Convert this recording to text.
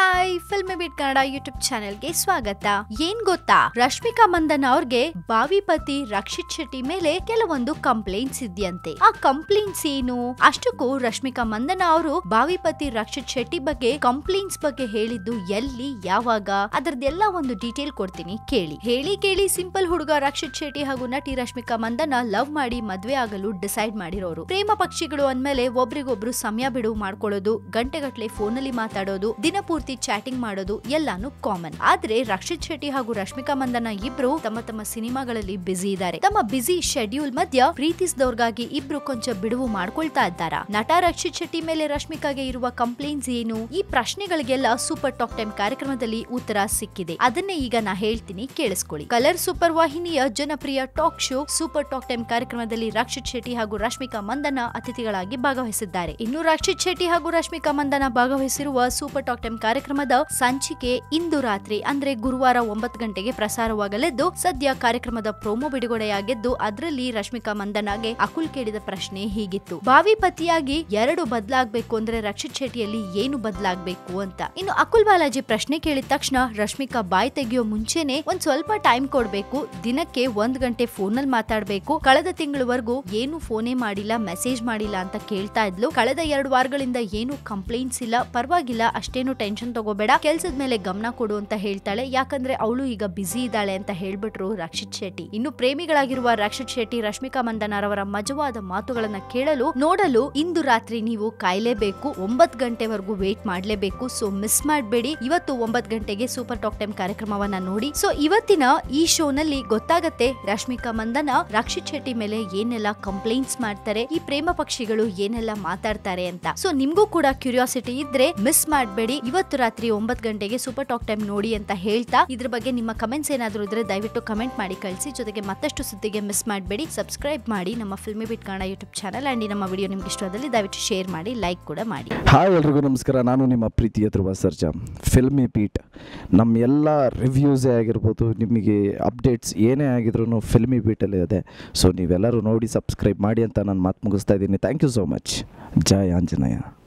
hi film bit Kannada YouTube ಚಾನೆಲ್ಗೆ ಸ್ವಾಗತ ಏನ್ ಗೊತ್ತಾ ರಶ್ಮಿಕಾ ಮಂದನ್ ಅವ್ರಿಗೆ ಬಾವಿಪತಿ ರಕ್ಷಿತ್ ಶೆಟ್ಟಿ ಮೇಲೆ ಕೆಲವೊಂದು ಕಂಪ್ಲೇಂಟ್ಸ್ ಇದೆಯಂತೆ ಆ ಕಂಪ್ಲೇಂಟ್ಸ್ ಏನು ಅಷ್ಟಕ್ಕೂ ರಶ್ಮಿಕಾ ಮಂದನ ಅವರು ಬಾವಿಪತಿ ರಕ್ಷಿತ್ ಶೆಟ್ಟಿ ಬಗ್ಗೆ ಕಂಪ್ಲೇಂಟ್ಸ್ ಬಗ್ಗೆ ಹೇಳಿದ್ದು ಎಲ್ಲಿ ಯಾವಾಗ ಅದರದೆಲ್ಲ ಒಂದು ಡೀಟೇಲ್ ಕೊಡ್ತೀನಿ ಕೇಳಿ ಹೇಳಿ ಕೇಳಿ ಸಿಂಪಲ್ ಹುಡುಗ ರಕ್ಷಿತ್ ಶೆಟ್ಟಿ ಹಾಗೂ ನಟಿ ರಶ್ಮಿಕಾ ಮಂದನ ಲವ್ ಮಾಡಿ ಮದ್ವೆ ಆಗಲು ಡಿಸೈಡ್ ಮಾಡಿರೋರು ಪ್ರೇಮ ಪಕ್ಷಿಗಳು ಅಂದ್ಮೇಲೆ ಒಬ್ರಿಗೊಬ್ರು ಸಮಯ ಬಿಡುವು ಮಾಡ್ಕೊಳ್ಳೋದು ಗಂಟೆಗಟ್ಲೆ ಫೋನಲ್ಲಿ ಮಾತಾಡೋದು ದಿನಪೂರ್ತಿ ಚಾಟಿಂಗ್ ಮಾಡೋದು ಎಲ್ಲಾನು ಕಾಮನ್ ಆದ್ರೆ ರಕ್ಷಿತ್ ಶೆಟ್ಟಿ ಹಾಗೂ ರಶ್ಮಿಕಾ ಮಂದನ ಇಬ್ರು ತಮ್ಮ ತಮ್ಮ ಸಿನಿಮಾಗಳಲ್ಲಿ ಬ್ಯುಸಿ ಇದ್ದಾರೆ ತಮ್ಮ ಬ್ಯುಸಿ ಶೆಡ್ಯೂಲ್ ಮಧ್ಯ ಪ್ರೀತಿಸಿದವ್ರಿಗಾಗಿ ಇಬ್ರು ಕೊಂಚ ಬಿಡುವು ಮಾಡ್ಕೊಳ್ತಾ ಇದ್ದಾರ ನಟ ರಕ್ಷಿತ್ ಶೆಟ್ಟಿ ಮೇಲೆ ರಶ್ಮಿಕಾಗೆ ಇರುವ ಕಂಪ್ಲೇಂಟ್ಸ್ ಏನು ಈ ಪ್ರಶ್ನೆಗಳಿಗೆಲ್ಲ ಸೂಪರ್ ಟಾಕ್ ಟೈಮ್ ಕಾರ್ಯಕ್ರಮದಲ್ಲಿ ಉತ್ತರ ಸಿಕ್ಕಿದೆ ಅದನ್ನೇ ಈಗ ನಾ ಹೇಳ್ತೀನಿ ಕೇಳಿಸ್ಕೊಳ್ಳಿ ಕಲರ್ ಸೂಪರ್ ವಾಹಿನಿಯ ಜನಪ್ರಿಯ talk show super talk time ಕಾರ್ಯಕ್ರಮದಲ್ಲಿ ರಕ್ಷಿತ್ ಶೆಟ್ಟಿ ಹಾಗೂ ರಶ್ಮಿಕಾ ಮಂದನ ಅತಿಥಿಗಳಾಗಿ ಭಾಗವಹಿಸಿದ್ದಾರೆ ಇನ್ನು ರಕ್ಷಿತ್ ಶೆಟ್ಟಿ ಹಾಗೂ ರಶ್ಮಿಕಾ ಮಂದನ ಭಾಗವಹಿಸಿರುವ ಸೂಪರ್ ಟಾಕ್ ಟೈಮ್ ಕಾರ್ಯಕ್ರಮದ ಸಂಚಿಕೆ ಇಂದು ರಾತ್ರಿ ಅಂದ್ರೆ ಗುರುವಾರ ಒಂಬತ್ತು ಗಂಟೆಗೆ ಪ್ರಸಾರವಾಗಲಿದ್ದು ಸದ್ಯ ಕಾರ್ಯಕ್ರಮದ ಪ್ರೋಮೋ ಬಿಡುಗಡೆಯಾಗಿದ್ದು ಅದರಲ್ಲಿ ರಶ್ಮಿಕಾ ಮಂದನಾಗೆ ಅಕುಲ್ ಕೇಳಿದ ಪ್ರಶ್ನೆ ಹೀಗಿತ್ತು ಬಾವಿ ಪತಿಯಾಗಿ ಎರಡು ಬದಲಾಗಬೇಕು ಅಂದ್ರೆ ರಕ್ಷಿತ್ ಶೆಟ್ಟಿಯಲ್ಲಿ ಏನು ಬದಲಾಗಬೇಕು ಅಂತ ಇನ್ನು ಅಕುಲ್ ಬಾಲಾಜಿ ಪ್ರಶ್ನೆ ಕೇಳಿದ ತಕ್ಷಣ ರಶ್ಮಿಕಾ ಬಾಯ್ ತೆಗೆಯೋ ಮುಂಚೆನೆ ಒಂದ್ ಸ್ವಲ್ಪ ಟೈಮ್ ಕೊಡ್ಬೇಕು ದಿನಕ್ಕೆ ಒಂದ್ ಗಂಟೆ ಫೋನಲ್ಲಿ ಮಾತಾಡ್ಬೇಕು ಕಳೆದ ತಿಂಗಳವರೆಗೂ ಏನು ಫೋನೇ ಮಾಡಿಲ್ಲ ಮೆಸೇಜ್ ಮಾಡಿಲ್ಲ ಅಂತ ಕೇಳ್ತಾ ಇದ್ಲು ಕಳೆದ ಎರಡು ವಾರಗಳಿಂದ ಏನು ಕಂಪ್ಲೇಂಟ್ಸ್ ಇಲ್ಲ ಪರವಾಗಿಲ್ಲ ಅಷ್ಟೇನು ಟೆನ್ಷನ್ ತಗೋಬೇಡ ಕೆಲ್ಸದ ಮೇಲೆ ಗಮನ ಕೊಡು ಅಂತ ಹೇಳ್ತಾಳೆ ಯಾಕಂದ್ರೆ ಅವಳು ಈಗ ಬಿಸಿ ಇದ್ದಾಳೆ ಅಂತ ಹೇಳ್ಬಿಟ್ರು ರಕ್ಷಿತ್ ಶೆಟ್ಟಿ ಇನ್ನು ಪ್ರೇಮಿಗಳಾಗಿರುವ ರಕ್ಷಿತ್ ಶೆಟ್ಟಿ ರಶ್ಮಿಕಾ ಮಂದನರವರ ಮಜವಾದ ಮಾತುಗಳನ್ನ ಕೇಳಲು ನೋಡಲು ಇಂದು ರಾತ್ರಿ ನೀವು ಕಾಯ್ಲೇಬೇಕು ಒಂಬತ್ ಗಂಟೆವರೆಗೂ ವೇಟ್ ಮಾಡ್ಲೇಬೇಕು ಸೊ ಮಿಸ್ ಮಾಡಬೇಡಿ ಇವತ್ತು ಒಂಬತ್ ಗಂಟೆಗೆ ಸೂಪರ್ ಟಾಕ್ ಟೈಮ್ ಕಾರ್ಯಕ್ರಮವನ್ನ ನೋಡಿ ಸೊ ಇವತ್ತಿನ ಈ ಶೋನಲ್ಲಿ ಗೊತ್ತಾಗತ್ತೆ ರಶ್ಮಿಕಾ ಮಂದನ ರಕ್ಷಿತ್ ಶೆಟ್ಟಿ ಮೇಲೆ ಏನೆಲ್ಲ ಕಂಪ್ಲೇಂಟ್ಸ್ ಮಾಡ್ತಾರೆ ಈ ಪ್ರೇಮ ಪಕ್ಷಿಗಳು ಏನೆಲ್ಲ ಮಾತಾಡ್ತಾರೆ ಅಂತ ಸೊ ನಿಮ್ಗೂ ಕೂಡ ಕ್ಯೂರಿಯಾಸಿಟಿ ಇದ್ರೆ ಮಿಸ್ ಮಾಡಬೇಡಿ ಇವತ್ತು ರಾತ್ರಿ ಒಂಬತ್ ಗಂಟೆಗೆ ಸೂಪರ್ ಟಾಕ್ ಟೈಮ್ ನೋಡಿ ಅಂತ ಹೇಳ್ತಾ ಇದ್ರ ಬಗ್ಗೆ ನಿಮ್ಮ ಕಮೆಂಟ್ಸ್ ಏನಾದ್ರು ಇದ್ರೆ ದಯವಿಟ್ಟು ಕಮೆಂಟ್ ಮಾಡಿ ಕಳಿಸಿ ಜೊತೆಗೆ ಮತ್ತಷ್ಟು ಸುದ್ದಿಗೆ ಮಿಸ್ ಮಾಡಬೇಡಿ ಸಬ್ಸ್ಕ್ರೈಬ್ ಮಾಡಿ ನಮ್ಮ filmy bit Kannada YouTube channel and ಈ ನಮ್ಮ ವಿಡಿಯೋ ನಿಮ್ಗೆ ಇಷ್ಟವಾದಲ್ಲಿ ದಯವಿಟ್ಟು ಶೇರ್ ಮಾಡಿ ಲೈಕ್ ಕೂಡ ಮಾಡಿ ಹಾಯ್ ಎಲ್ರಿಗೂ ನಮಸ್ಕಾರ ನಾನು ನಿಮ್ಮ ಪ್ರೀತಿಯ ಧ್ರುವ ಸರ್ಜಾ ಫಿಲ್ಮಿ ಪೀಟ್ ನಮ್ಮ ಎಲ್ಲ ರಿವ್ಯೂಸೇ ಆಗಿರ್ಬೋದು ನಿಮಗೆ ಅಪ್ಡೇಟ್ಸ್ ಏನೇ ಆಗಿದ್ರು ಫಿಲ್ಮಿ ಬೀಟಲ್ಲಿ ಇದೆ ಸೊ ನೀವೆಲ್ಲರೂ ನೋಡಿ ಸಬ್ಸ್ಕ್ರೈಬ್ ಮಾಡಿ ಅಂತ ನಾನು ಮಾತು ಮುಗಿಸ್ತಾ ಇದ್ದೀನಿ ಥ್ಯಾಂಕ್ ಯು ಸೋ ಮಚ್ ಜೈ ಆಂಜನೇಯ